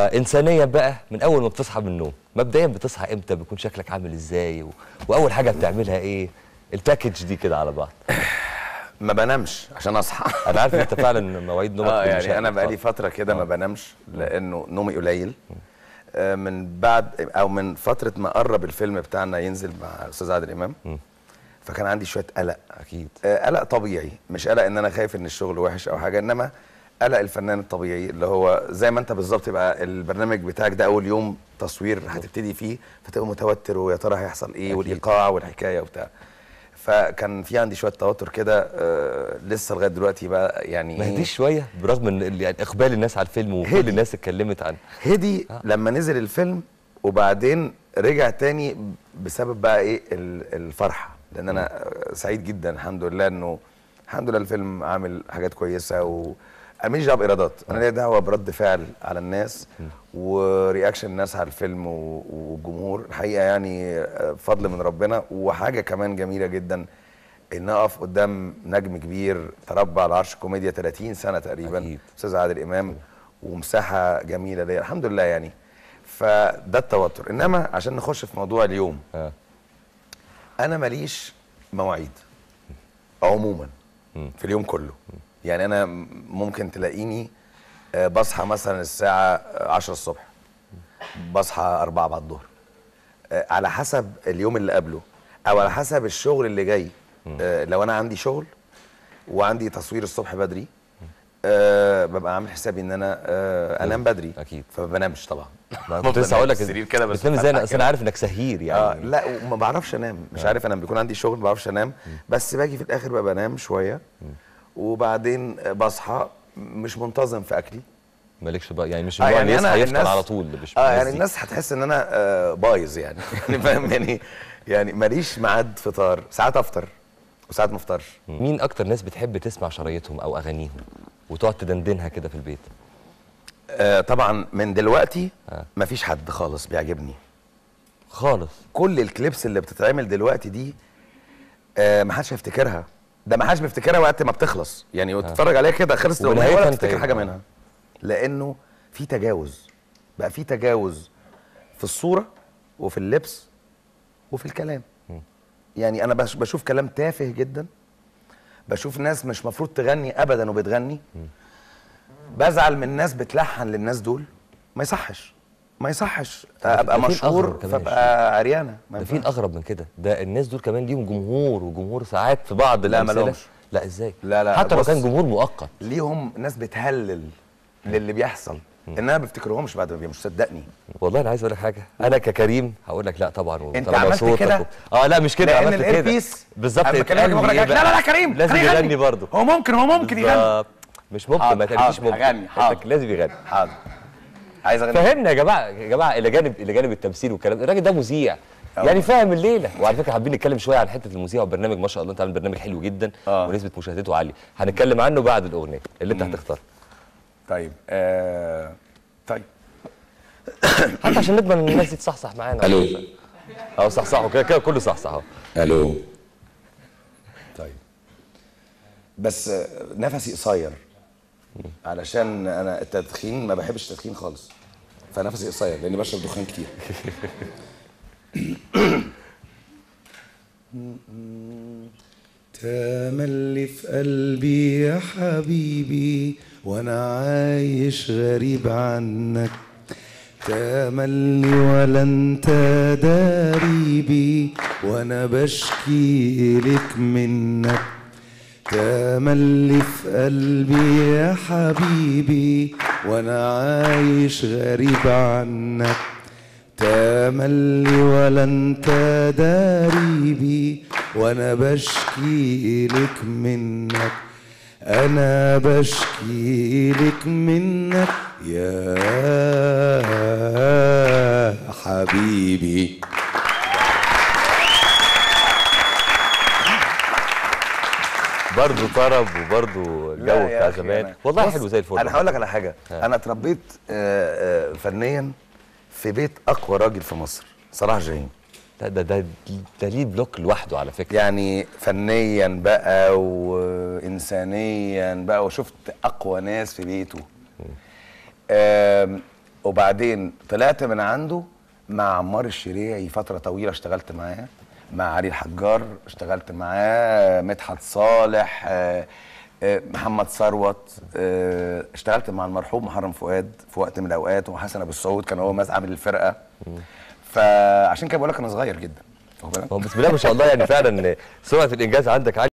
انسانيا بقى من اول ما بتصحى من النوم مبدئيا بتصحى امتى بيكون شكلك عامل ازاي و... واول حاجه بتعملها ايه الباكج دي كده على بعض ما بنامش عشان اصحى انا عارف ان انت فعلا مواعيد نومك اه مش يعني انا هتنفع. بقالي فتره كده ما بنامش لانه نومي قليل آه، من بعد او من فتره ما قرب الفيلم بتاعنا ينزل مع الاستاذ عادل امام فكان عندي شويه قلق اكيد آه، قلق طبيعي مش قلق ان انا خايف ان الشغل وحش او حاجه انما قلق الفنان الطبيعي اللي هو زي ما انت بالظبط يبقى البرنامج بتاعك ده اول يوم تصوير هتبتدي فيه فتبقى متوتر ويا ترى هيحصل ايه أكيد. والايقاع والحكايه وبتاع فكان في عندي شويه توتر كده آه لسه لغايه دلوقتي بقى يعني ما هديش شويه برغم ان ال- يعني اقبال الناس على الفيلم وكل هدي. الناس اتكلمت عن هدي آه. لما نزل الفيلم وبعدين رجع تاني بسبب بقى ايه ال- الفرحه لان انا سعيد جدا الحمد لله انه الحمد لله الفيلم عامل حاجات كويسه و انا ماليش دعوه بايرادات انا ليا دعوه برد فعل على الناس ورياكشن الناس على الفيلم و- والجمهور الحقيقه يعني آه، فضل من ربنا وحاجه كمان جميله جدا ان اقف قدام نجم كبير تربى على عرش الكوميديا 30 سنه تقريبا أكيد. استاذ عادل امام ومساحه جميله ليا الحمد لله يعني فده التوتر انما عشان نخش في موضوع اليوم آه. انا ماليش مواعيد عموما في اليوم كله يعني انا م- ممكن تلاقيني آه، بصحى مثلا الساعه 10 الصبح بصحى 4 بعد الظهر آه، على حسب اليوم اللي قبله او على حسب الشغل اللي جاي آه، لو انا عندي شغل وعندي تصوير الصبح بدري أه ببقى عامل حسابي ان انا أه انام بدري أكيد. فما بنامش طبعا ما كنت لسه هقول لك السرير كده بس بتنام ازاي مفتح أنا- أصل انا عارف انك سهير يعني اه لا وما بعرفش انام مش عارف انام بيكون عندي شغل ما بعرفش انام بس باجي في الاخر بقى بنام شويه وبعدين بصحى مش منتظم في اكلي مالكش بقى يعني مش آه النوع اللي يعني يصحى أنا يفطر الناس- على طول مش اه يعني بالناس دي. الناس هتحس ان انا آه بايظ يعني يعني فاهم يعني يعني ماليش ميعاد فطار ساعات افطر وساعات ما افطرش مين اكتر ناس بتحب تسمع شرايطهم او اغانيهم وتقعد تدندنها كده في البيت آه طبعا من دلوقتي آه. مفيش حد خالص بيعجبني خالص كل الكليبس اللي بتتعمل دلوقتي دي آه ما حدش هيفتكرها ده ما حدش بيفتكرها وقت ما بتخلص يعني وتتفرج عليها كده خلصت الاغنيه وبنهايتها ولا انت تفتكر ايه؟ حاجه منها لانه في تجاوز بقى في تجاوز في الصوره وفي اللبس وفي الكلام يعني انا بش- بشوف كلام تافه جدا بشوف ناس مش مفروض تغني ابدا وبتغني بزعل من ناس بتلحن للناس دول ما يصحش ما يصحش ابقى ده في مشهور الأغرب كمان يا فابقى عريانه ما ده في ينفعش. الاغرب من كده ده الناس دول كمان ليهم جمهور وجمهور ساعات في بعض لا، الأمثلة. مالهمش. لا ازاي لا، لا، حتى لو بص. كان جمهور مؤقت ليهم ناس بتهلل للي بيحصل ان انا ما بفتكرهمش بعد ما بيمشوا صدقني والله انا عايز اقول لك حاجه انا ككريم هقول لك لا طبعا أنت وطالما عملت صوتك كده؟ و- اه لا مش كده لان عملت كده الايربيس بالظبط أما اتقال كلامك لي مرة إيه جاية، بقى؟ لا لا لا كريم لازم خليه يغني برضه هو ممكن هو ممكن يغني بالظبط. مش ممكن حاضر، ما تقليش حاضر، ممكن هغني، حاضر. أنت لازم يغني حاضر عايز اغني فهمنا يا جماعه يا جماعه الى جانب الى جانب التمثيل والكلام الراجل ده مذيع يعني فاهم الليله وعلى فكره حابين نتكلم شويه عن حته المذيع والبرنامج ما شاء الله انت عامل برنامج حلو جدا آه. ونسبه مشاهدته عاليه هنتكلم عنه بعد الاغنيه اللي انت هتختارها طيب آه طيب حتى عشان نضمن ان الناس دي تصحصح معانا ألو. اه صحصحوا كده كده كله صحصح اهو الو طيب بس آه، نفسي قصير علشان انا التدخين ما بحبش التدخين خالص فنفسي قصير لاني بشرب دخان كتير تملي في قلبي يا حبيبي وانا عايش غريب عنك تملي ولا انت داريبي وانا بشكي لك منك تملي في قلبي يا حبيبي وانا عايش غريب عنك تملي ولا انت داريبي وانا بشكي لك منك انا بشكي لك منك يا حبيبي برضه طرب وبرضه الجو لا يا بتاع أخي زمان أنا- والله بص، حلو زي الفل انا هقول لك على حاجه ها. انا اتربيت آه، آه، فنيا في بيت اقوى راجل في مصر صلاح جاهين ده ده ده, ده ليه بلوك لوحده على فكره يعني فنيا بقى وانسانيا بقى وشفت اقوى ناس في بيته آم، وبعدين طلعت من عنده مع عمار الشريعي فتره طويله اشتغلت معاه مع علي الحجار اشتغلت معاه مدحت صالح آه، آه، محمد ثروت آه، اشتغلت مع المرحوم محرم فؤاد في وقت من الاوقات وحسن ابو السعود كان هو ماز عامل الفرقه فعشان كده بقول لك انا صغير جدا واخد بالك؟ هو بسم الله ما شاء الله يعني فعلا سرعه الانجاز عندك عاليه